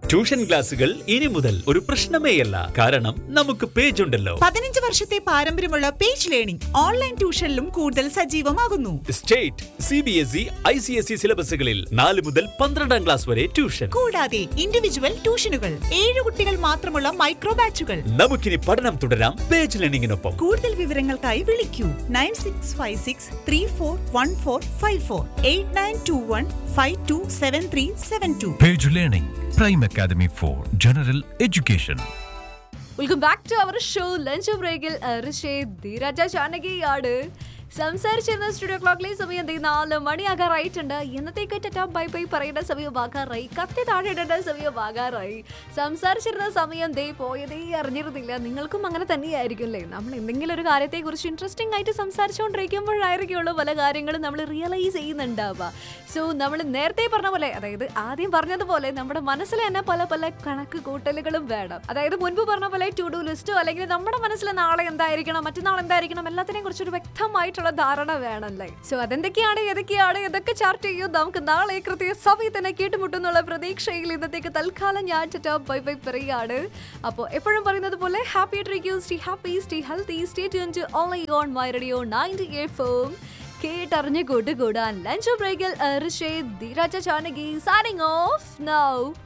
Tuition ക്ലാസുകൾ ഇനി മുതൽ ഒരു പ്രശ്നമേയല്ല കാരണം നമുക്ക് പേജ് ഉണ്ടല്ലോ പതിനഞ്ച് വർഷത്തെ പാരമ്പര്യമുള്ള പേജ് ലേണിംഗ് ഓൺലൈൻ ട്യൂഷനിലും കൂടുതൽ സജീവമാകുന്നു state C B S E I C S E സിലബസുകളിൽ നാല് മുതൽ പന്ത്രണ്ടാം ക്ലാസ് വരെ ട്യൂഷൻ കൂടാതെ ഇൻഡിവിജ്വൽ ട്യൂഷനുകൾ ഏഴ് കുട്ടികൾ മാത്രമുള്ള മൈക്രോ ബാച്ചുകൾ നമുക്കിനി പഠനം തുടരാം പേജ് ലേണിംഗിനൊപ്പം കൂടുതൽ വിവരങ്ങൾക്കായി വിളിക്കൂ nine six five six three four one four five four eight nine two one five two seven three seven two Page Learning, Prime Academy for General Education. Welcome back to our show lunch ബ്രേക്കിൽ ഋഷേദ് ധീരജ ചാനകിയാണ് സംസാരിച്ചിരുന്ന studio ക്ലോക്കിലെ സമയം ദേ നാല് മണിയാകാറായിട്ടുണ്ട് എന്നത്തേക്ക് ടറ്റാ bye bye പറയേണ്ട സമയമാകാറായി കത്തി താഴെ ഇടേണ്ട സമയമാകാറായി സംസാരിച്ചിരുന്ന സമയം ദേ പോയതേ അറിഞ്ഞിരുന്നില്ല നിങ്ങൾക്കും അങ്ങനെ തന്നെയായിരിക്കും അല്ലേ നമ്മൾ എന്തെങ്കിലും ഒരു കാര്യത്തെക്കുറിച്ച് ഇൻട്രസ്റ്റിംഗ് ആയിട്ട് സംസാരിച്ചുകൊണ്ടിരിക്കുമ്പോഴായിരിക്കുള്ളൂ പല കാര്യങ്ങളും നമ്മൾ റിയലൈസ് ചെയ്യുന്നുണ്ടാവുക സോ നമ്മൾ നേരത്തെ പറഞ്ഞ പോലെ അതായത് ആദ്യം പറഞ്ഞതുപോലെ നമ്മുടെ മനസ്സിൽ തന്നെ പല പല കണക്ക് കൂട്ടലുകളും വേണം അതായത് മുൻപ് പറഞ്ഞ പോലെ ടു ഡു ലിസ്റ്റോ അല്ലെങ്കിൽ നമ്മുടെ മനസ്സിൽ നാളെ എന്തായിരിക്കണം മറ്റന്നാൾ എന്തായിരിക്കണം എല്ലാത്തിനെയും കുറിച്ചൊരു വ്യക്തമായിട്ടുള്ള ധാരണ വേണമല്ലേ സോ അതെന്തൊക്കെയാണ് ഏതൊക്കെയാണ് ഏതൊക്കെ ചാർട്ട് ചെയ്യും നമുക്ക് നാളെ കൃത്യ സമയത്ത് കേട്ടുമുട്ടുന്നുള്ള പ്രതീക്ഷയിൽ ഇന്നത്തേക്ക് തൽക്കാലം ഞാൻ ചറ്റാ ബൈ ബൈ പറയുകയാണ് അപ്പോൾ എപ്പോഴും പറയുന്നത് പോലെ ഹാപ്പി ട്രിക്യൂ stay happy stay healthy stay tuned to online on my radio ninety eight ഫോം കേട്ടറിഞ്ഞ് കൂട്ടുകൂടാൻ ലഞ്ച് ബ്രേക്കിൽ ഋഷേ ധീരാജ ചാനകി സൈനിങ് ഓഫ് നൗ